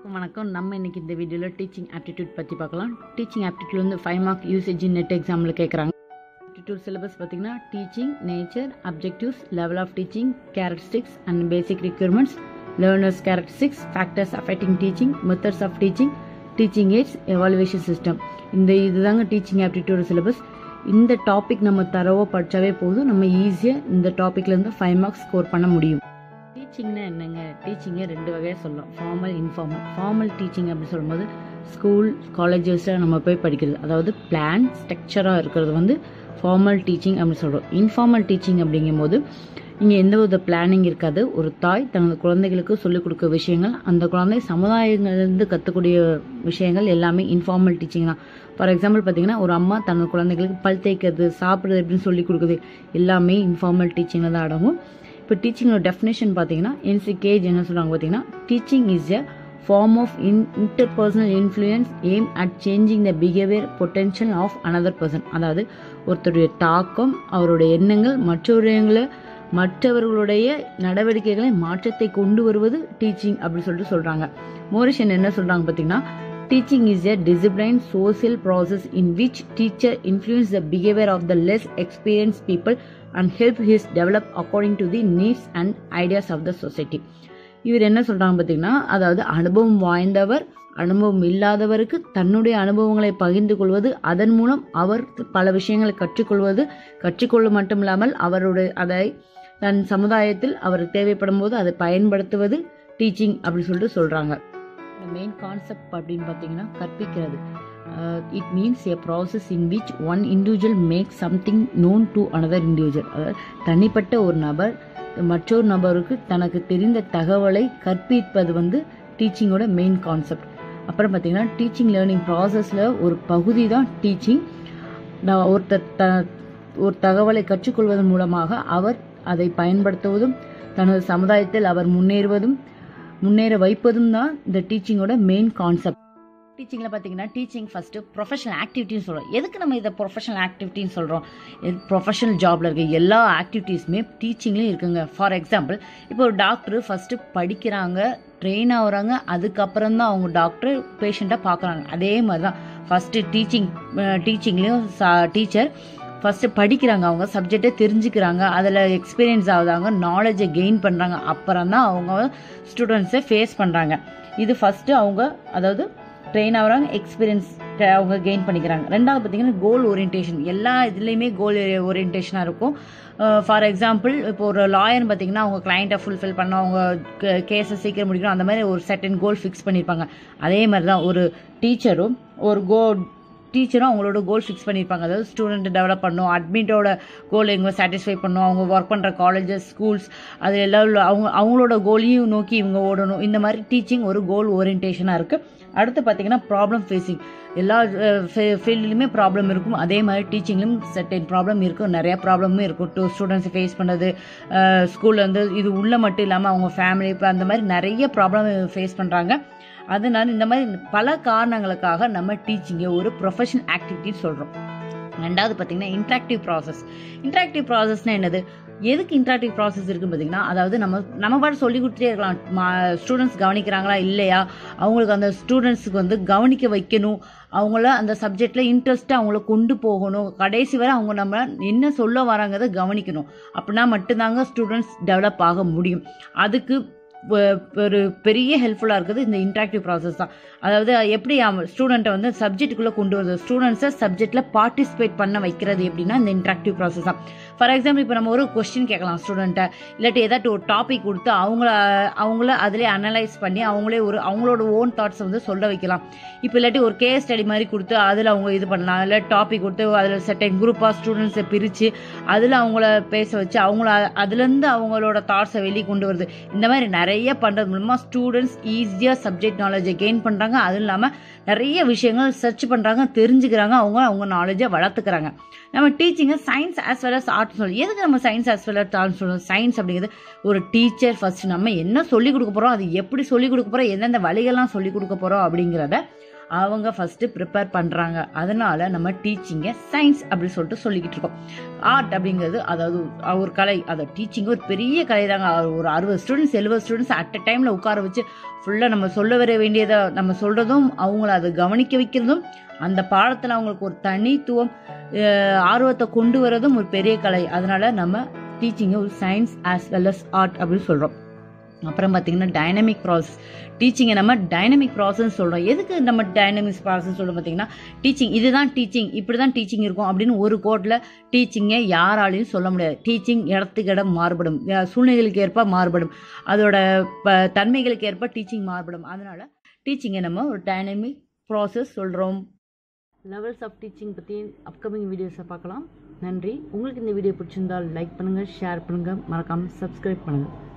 எல்லாருக்கும் வணக்கம் நம்ம இன்னைக்கு இந்த வீடியோவில் டீச்சிங் ஆப்டிடியூட் பற்றி பார்க்கலாம் டீச்சிங் ஆப்டிடியூட் வந்து ஃபைவ் மார்க் யூசேஜ் நெட் எக்ஸாமில் கேட்குறாங்க ஆப்டிடியூட் சிலபஸ் பார்த்தீங்கன்னா teaching nature objectives level of teaching characteristics and basic requirements learners characteristics factors affecting teaching methods of teaching teaching aids evaluation system இந்த இதுதாங்க teaching aptitude syllabus இந்த topic நம்ம தரவோ படித்தாவே போதும் நம்ம ஈஸியாக இந்த டாப்பிக்லேருந்து ஃபைவ் மார்க்ஸ் ஸ்கோர் பண்ண முடியும் டீச்சிங்னா என்னங்க டீச்சிங்கை ரெண்டு வகையாக சொல்லலாம் ஃபார்மல் இன்ஃபார்மல் ஃபார்மல் டீச்சிங் அப்படின்னு சொல்லும்போது ஸ்கூல் காலேஜஸில் நம்ம போய் படிக்கிறது அதாவது பிளான் ஸ்ட்ரக்சராக இருக்கிறது வந்து ஃபார்மல் டீச்சிங் அப்படின்னு சொல்கிறோம் இன்ஃபார்மல் டீச்சிங் அப்படிங்கும்போது இங்கே எந்த வித பிளானிங் இருக்காது ஒரு தாய் தனது குழந்தைகளுக்கு சொல்லிக் கொடுக்க விஷயங்கள் அந்த குழந்தை சமுதாயங்கள்லேருந்து கற்றுக்கூடிய விஷயங்கள் எல்லாமே இன்ஃபார்மல் டீச்சிங் தான் ஃபார் எக்ஸாம்பிள் பார்த்தீங்கன்னா ஒரு அம்மா தனது குழந்தைகளுக்கு பல் தேய்க்கிறது சாப்பிட்றது எப்படின்னு சொல்லி கொடுக்குது எல்லாமே இன்ஃபார்மல் டீச்சிங்கில் தான் அடங்கும் இப்போ டீச்சிங்கோட டெஃபினேஷன் பார்த்தீங்கன்னா என்சிகேஜ் என்ன சொல்கிறாங்க பார்த்தீங்கன்னா teaching is a form of in interpersonal influence aim at changing the behaviour potential of another person அதாவது ஒருத்தருடைய தாக்கம் அவருடைய எண்ணங்கள் மற்றவர்களை மற்றவர்களுடைய நடவடிக்கைகளை மாற்றத்தை கொண்டு வருவது டீச்சிங் அப்படின்னு சொல்லிட்டு சொல்கிறாங்க மோரிஷன் என்ன சொல்கிறாங்க பார்த்தீங்கன்னா Teaching is a disciplined social process in which teacher influence the behavior of the less experienced people and help his develop according to the needs and ideas of the society. இவர் என்ன சொல்றாங்க பார்த்தீங்கன்னா அதாவது அனுபவம் வாய்ந்தவர் அனுபவம் இல்லாதவருக்கு தன்னுடைய அனுபவங்களை பகிர்ந்து கொள்வது அதன் மூலம் அவர் பல விஷயங்களை கற்றுக்கொள்வது கற்றுக்கொள்ள மட்டும் இல்லாமல் அவருடைய அதை தன் சமுதாயத்தில் அவர் தேவைப்படும் போது அதை பயன்படுத்துவது டீச்சிங் அப்படின்னு சொல்லிட்டு சொல்றாங்க இந்த மெயின் கான்செப்ட் அப்படின்னு பார்த்தீங்கன்னா கற்பிக்கிறது it means a process in which one individual make something known to another individual அதாவது தனிப்பட்ட ஒரு நபர் மற்றொரு நபருக்கு தனக்கு தெரிந்த தகவலை கற்பிப்பது வந்து டீச்சிங்கோட மெயின் கான்செப்ட் அப்புறம் பார்த்தீங்கன்னா டீச்சிங் லேர்னிங் ப்ராசஸில் ஒரு பகுதி தான் டீச்சிங் நான் ஒருத்தர் த ஒரு தகவலை கற்றுக்கொள்வதன் மூலமாக அவர் அதை பயன்படுத்துவதும் தனது சமுதாயத்தில் அவர் முன்னேறுவதும் முன்னேற வைப்பதும் தான் இந்த டீச்சிங்கோட மெயின் கான்செப்ட் டீச்சிங்கில் பார்த்தீங்கன்னா டீச்சிங் ஃபஸ்ட்டு ப்ரொஃபஷனல் ஆக்டிவிட்டின்னு சொல்கிறோம் எதுக்கு நம்ம இதை ப்ரொஃபஷனல் ஆக்டிவிட்டின்னு சொல்கிறோம் ப்ரொஃபஷனல் ஜாபில் இருக்க எல்லா ஆக்டிவிட்டீஸுமே டீச்சிங்லேயும் இருக்குங்க ஃபார் எக்ஸாம்பிள் இப்போ ஒரு டாக்டர் ஃபஸ்ட்டு படிக்கிறாங்க ட்ரெயின் ஆகுறாங்க அதுக்கப்புறம் தான் அவங்க டாக்டர் பேஷண்ட்டை பார்க்குறாங்க அதே மாதிரி தான் ஃபஸ்ட்டு டீச்சிங் டீச்சிங்லேயும் டீச்சர் ஃபஸ்ட்டு படிக்கிறாங்க அவங்க சப்ஜெக்டை தெரிஞ்சுக்கிறாங்க அதில் எக்ஸ்பீரியன்ஸ் ஆகுதாங்க நாலேஜை கெயின் பண்ணுறாங்க அப்புறம் தான் அவங்க ஸ்டூடெண்ட்ஸை ஃபேஸ் பண்ணுறாங்க இது ஃபஸ்ட்டு அவங்க அதாவது ட்ரெயின் ஆகிறாங்க எக்ஸ்பீரியன்ஸ் அவங்க கெயின் பண்ணிக்கிறாங்க ரெண்டாவது பார்த்தீங்கன்னா கோல் ஓரியன்டேஷன் எல்லா இதுலேயுமே கோல் ஓரியன்டேஷனாக இருக்கும் ஃபார் எக்ஸாம்பிள் இப்போ ஒரு லாயர்னு பார்த்தீங்கன்னா அவங்க கிளைண்ட்டை ஃபுல்ஃபில் பண்ண அவங்க கேஸை சீக்கிரம் முடிக்கணும் அந்த மாதிரி ஒரு செட்டன் கோல் ஃபிக்ஸ் பண்ணியிருப்பாங்க அதே மாதிரி தான் ஒரு டீச்சரும் ஒரு கோ டீச்சரும் அவங்களோட கோல் ஃபிக்ஸ் பண்ணியிருப்பாங்க அதாவது ஸ்டூடெண்ட் டெவலப் பண்ணும் அட்மிட்டோட கோல் எங்கே சாட்டிஸ்ஃபை பண்ணும் அவங்க ஒர்க் பண்ணுற காலேஜஸ் ஸ்கூல்ஸ் அது எல்லாம் அவங்க அவங்களோட கோலையும் நோக்கி இவங்க ஓடணும் இந்த மாதிரி டீச்சிங் ஒரு கோல் ஓரியன்டேஷனாக இருக்குது அடுத்து பார்த்தீங்கன்னா ப்ராப்ளம் ஃபேஸிங் எல்லா ஃபீல்ட்லையுமே ப்ராப்ளம் இருக்கும் அதே மாதிரி டீச்சிங்லையும் செட்டன் ப்ராப்ளம் இருக்கும் நிறையா ப்ராப்ளமும் இருக்கும் டூ ஸ்டூடெண்ட்ஸை ஃபேஸ் பண்ணுறது ஸ்கூலில் வந்து இது உள்ள மட்டும் இல்லாமல் அவங்க ஃபேமிலி இப்போ அந்த மாதிரி நிறைய ப்ராப்ளம் ஃபேஸ் பண்ணுறாங்க அதனால இந்த மாதிரி பல காரணங்களுக்காக நம்ம டீச்சிங்கை ஒரு ப்ரொஃபஷனல் ஆக்டிவிட்டின்னு சொல்கிறோம் ரெண்டாவது பார்த்தீங்கன்னா இன்ட்ராக்டிவ் ப்ராசஸ் இன்ட்ராக்டிவ் ப்ராசஸ்னால் என்னது எதுக்கு இன்ட்ராக்டிவ் ப்ராசஸ் இருக்குது பார்த்தீங்கன்னா அதாவது நம்ம நம்ம பாட்டு சொல்லி கொடுத்துட்டே இருக்கலாம் ஸ்டூடெண்ட்ஸ் கவனிக்கிறாங்களா இல்லையா அவங்களுக்கு அந்த ஸ்டூடெண்ட்ஸுக்கு வந்து கவனிக்க வைக்கணும் அவங்கள அந்த சப்ஜெக்டில் இன்ட்ரெஸ்ட்டாக அவங்கள கொண்டு போகணும் கடைசி வரை அவங்க நம்ம என்ன சொல்ல வராங்கிறத கவனிக்கணும் அப்படின்னா மட்டும்தாங்க ஸ்டூடெண்ட்ஸ் டெவலப் ஆக முடியும் அதுக்கு ஒரு பெரிய ஹெல்ப்ஃபுல்லாக இருக்குது இந்த இன்ட்ராக்டிவ் ப்ராசஸ் தான் அதாவது எப்படி ஸ்டூடெண்ட்டை வந்து சப்ஜெக்ட்டுக்குள்ளே கொண்டு வருது ஸ்டூடெண்ட்ஸை சப்ஜெக்டில் பார்ட்டிசிபேட் பண்ண வைக்கிறது எப்படின்னா இந்த இன்ட்ராக்டிவ் ப்ராசஸ் தான் ஃபார் எக்ஸாம்பிள் இப்போ நம்ம ஒரு கொஸ்டின் கேட்கலாம் ஸ்டூடெண்ட்டை இல்லாட்டி ஏதாட்டும் ஒரு டாபிக் கொடுத்து அவங்கள அவங்கள அதிலே அனலைஸ் பண்ணி அவங்களே ஒரு அவங்களோட ஓன் தாட்ஸை வந்து சொல்ல வைக்கலாம் இப்போ இல்லாட்டி ஒரு கேஸ் ஸ்டடி மாதிரி கொடுத்து அதில் அவங்க இது பண்ணலாம் இல்லை டாபிக் கொடுத்து அதில் செட்டன் குரூப்பாக ஸ்டூடெண்ட்ஸை பிரித்து அதில் அவங்கள பேச வச்சு அவங்கள அதுலேருந்து அவங்களோட தாட்ஸை வெளியே கொண்டு வருது இந்த மாதிரி நிறைய பண்ணுறது மூலமாக ஸ்டூடெண்ட்ஸ் ஈஸியாக சப்ஜெக்ட் நாலேஜை கெயின் பண்ணுறாங்க அதுவும் இல்லாமல் நிறைய விஷயங்கள் சர்ச் பண்ணுறாங்க தெரிஞ்சுக்கிறாங்க அவங்க அவங்க நாலேஜை வளர்த்துக்கிறாங்க நம்ம டீச்சிங்கை science as well as art சொல்லி எதுக்கு நம்ம science as well as art சொல்லணும் சயின்ஸ் அப்படிங்கிறது ஒரு டீச்சர் ஃபர்ஸ்ட் நம்ம என்ன சொல்லிக் கொடுக்க போகிறோம் அது எப்படி சொல்லிக் கொடுக்க போகிறோம் எந்தெந்த வழிகள்லாம் சொல்லிக் கொடுக்க போகிறோம் அப்படிங்கிறத அவங்க ஃபஸ்ட்டு ப்ரிப்பேர் பண்ணுறாங்க அதனால நம்ம டீச்சிங்கை சயின்ஸ் அப்படின்னு சொல்லிட்டு சொல்லிக்கிட்டு இருக்கோம் ஆர்ட் அப்படிங்கிறது அதாவது ஒரு கலை அதை டீச்சிங் ஒரு பெரிய கலை தாங்க ஒரு அறுபது ஸ்டூடெண்ட்ஸ் எழுபது ஸ்டூடெண்ட்ஸ் அட் அ டைமில் உட்கார வச்சு ஃபுல்லாக நம்ம சொல்ல வர வேண்டியதை நம்ம சொல்கிறதும் அவங்கள அதை கவனிக்க வைக்கிறதும் அந்த பாடத்தில் அவங்களுக்கு ஒரு தனித்துவம் அஹ், ஆர்வத்தை கொண்டு வரதும் ஒரு பெரிய கலை அதனால நம்ம டீச்சிங்கை ஒரு science as well as art அப்படின்னு சொல்கிறோம் அப்புறம் பார்த்தீங்கன்னா டைனமிக் ப்ராசஸ் டீச்சிங்கை நம்ம டைனமிக் ப்ராசஸ் சொல்கிறோம் எதுக்கு நம்ம டைனமிக் ப்ராசஸ் சொல்கிறோம் பார்த்தீங்கன்னா டீச்சிங் இதுதான் டீச்சிங் இப்படி தான் டீச்சிங் இருக்கும் அப்படின்னு ஒரு கோட்டில் டீச்சிங்கை யாராலையும் சொல்ல முடியாது டீச்சிங் இடத்துக்கு இடம் மாறுபடும் அஹ் சூழ்நிலைகளுக்கு ஏற்ப மாறுபடும் அதோட ப தன்மைகளுக்கு ஏற்ப டீச்சிங் மாறுபடும் அதனால் டீச்சிங்கை நம்ம ஒரு டைனமிக் ப்ராசஸ் சொல்கிறோம் லெவல்ஸ் ஆஃப் டீச்சிங் பற்றி அப்கமிங் வீடியோஸை பார்க்கலாம் நன்றி உங்களுக்கு இந்த வீடியோ பிடிச்சிருந்தால் லைக் பண்ணுங்கள் ஷேர் பண்ணுங்கள் மறக்காமல் சப்ஸ்கிரைப் பண்ணுங்கள்